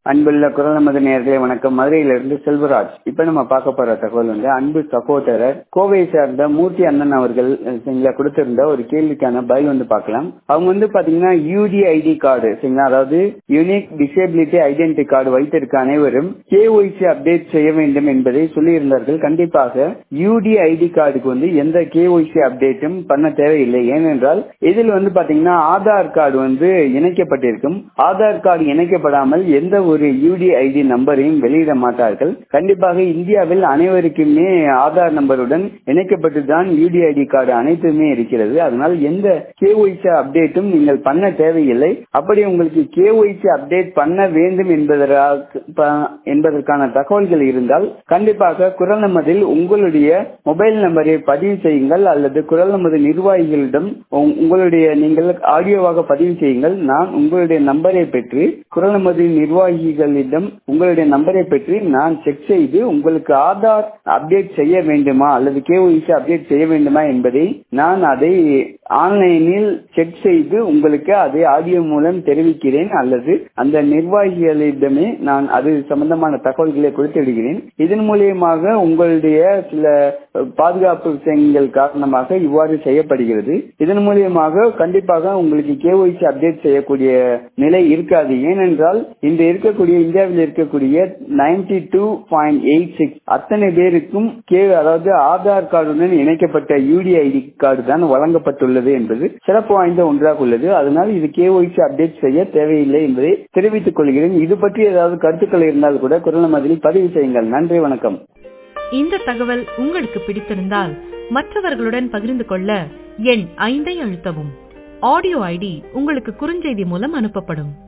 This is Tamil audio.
அன்புள்ள குரல் நமது நேர்களே வணக்கம் மதுரையிலிருந்து செல்வராஜ் இப்ப நம்ம பார்க்க போற தகவல் வந்து அன்பு சகோதரர் கோவையை சார்ந்த மூர்த்தி அண்ணன் அவர்கள் சரிங்களா கொடுத்திருந்த ஒரு கேள்விக்கான பதில் வந்து பார்க்கலாம் அவங்க வந்து பாத்தீங்கன்னா யூடிஐடி கார்டு சரிங்களா அதாவது யூனிக் டிசேபிலிட்டி ஐடென்டி கார்டு வைத்திருக்க அனைவரும் கேஒய்சி அப்டேட் செய்ய வேண்டும் என்பதை சொல்லியிருந்தார்கள் கண்டிப்பாக யூடிஐடி கார்டுக்கு வந்து எந்த கேஒய்சி அப்டேட்டும் பண்ண தேவையில்லை ஏனென்றால் இதில் வந்து பாத்தீங்கன்னா ஆதார் கார்டு வந்து இணைக்கப்பட்டிருக்கும் ஆதார் கார்டு இணைக்கப்படாமல் எந்த ஒரு யூடிஐடி நம்பரையும் வெளியிட மாட்டார்கள் கண்டிப்பாக இந்தியாவில் அனைவருக்குமே ஆதார் நம்பருடன் இணைக்கப்பட்டு தான் யூடிஐடி கார்டு அனைத்துமே இருக்கிறது அதனால் எந்த கேஒய்சி அப்டேட்டும் நீங்கள் பண்ண தேவையில்லை அப்படி உங்களுக்கு கேஒய்சி அப்டேட் பண்ண வேண்டும் என்பதற்கான தகவல்கள் இருந்தால் கண்டிப்பாக குரல் நமதில் உங்களுடைய மொபைல் நம்பரை பதிவு செய்யுங்கள் அல்லது குரல் நமது நிர்வாகிகளிடம் உங்களுடைய நீங்கள் ஆடியோவாக பதிவு செய்யுங்கள் நான் உங்களுடைய நம்பரை பெற்று குரல் நமது நிர்வாகிகளிடம் உங்களுடைய நம்பரை பெற்று நான் செக் செய்து உங்களுக்கு ஆதார் அப்டேட் செய்ய வேண்டுமா அல்லது கேஒய்சி அப்டேட் செய்ய வேண்டுமா என்பதை நான் அதை ஆன்லைனில் செக் செய்து உங்களுக்கு அதை ஆடியோ மூலம் தெரிவிக்கிறேன் அல்லது அந்த நிர்வாகிகளிடமே நான் அது சம்பந்தமான தகவல்களை கொடுத்து விடுகிறேன் இதன் மூலியமாக உங்களுடைய சில பாதுகாப்பு விஷயங்கள் காரணமாக இவ்வாறு செய்யப்படுகிறது இதன் மூலியமாக கண்டிப்பாக உங்களுக்கு கேஒய்சி அப்டேட் செய்யக்கூடிய நிலை இருக்காது ஏனென்றால் இந்த இருக்கக்கூடிய இந்தியாவில் இருக்கக்கூடிய ninety two point eight six அத்தனை பேருக்கும் கே அதாவது ஆதார் கார்டுடன் இணைக்கப்பட்ட யூடிஐடி கார்டு தான் வழங்கப்பட்டுள்ளது என்பது சிறப்பு வாய்ந்த ஒன்றாக உள்ளது அதனால் இது கேஒய்சி அப்டேட் செய்ய தேவையில்லை என்பதை தெரிவித்துக் கொள்கிறேன் இது பற்றி ஏதாவது கருத்துக்கள் இருந்தால் கூட குரல் மதில் பதிவு செய்யுங்கள் நன்றி வணக்கம் இந்த தகவல் உங்களுக்கு பிடித்திருந்தால் மற்றவர்களுடன் பகிர்ந்து கொள்ள எண் ஐந்தை அழுத்தவும் ஆடியோ ஐடி உங்களுக்கு குறுஞ்செய்தி மூலம் அனுப்பப்படும்